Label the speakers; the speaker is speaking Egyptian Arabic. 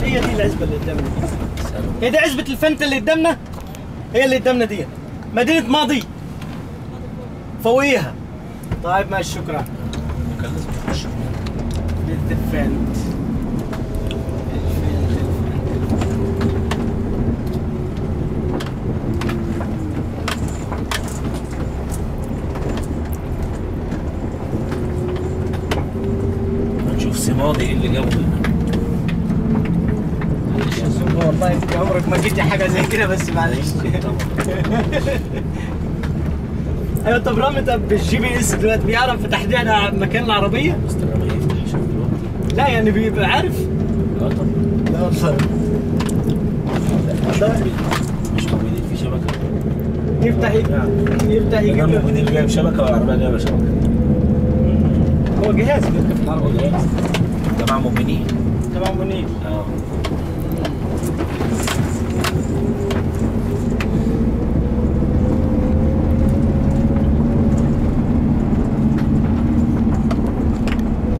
Speaker 1: هي دي العزبه اللي قدامنا دي هي دي عزبه الفنت اللي قدامنا هي اللي قدامنا دي مدينه ماضي فوقيها طيب ماشي شكرا
Speaker 2: كان لازم تخش
Speaker 1: الفنت الفنت
Speaker 2: نشوف سماضي ايه اللي جابه هنا معلش يا زلمة.
Speaker 1: والله انت عمرك ما جيتي حاجه زي كده بس معلش ايوه طب رامي طب بالجي بي اس دلوقتي بيعرف تحديد مكان العربيه؟
Speaker 2: مستر رامي يفتح يشوف دلوقتي
Speaker 1: لا يعني بيبقى عارف
Speaker 2: اه طبعا
Speaker 1: لا والله
Speaker 2: مش موجودين مش موجودين في شبكه
Speaker 1: يفتح يفتح يجيب
Speaker 2: كان
Speaker 1: له
Speaker 2: موجودين جايب شبكه والعربيه جايبه شبكه
Speaker 1: هو جهاز بيركب في العربيه
Speaker 2: جماعه مؤمنين
Speaker 1: تمام منير
Speaker 2: اه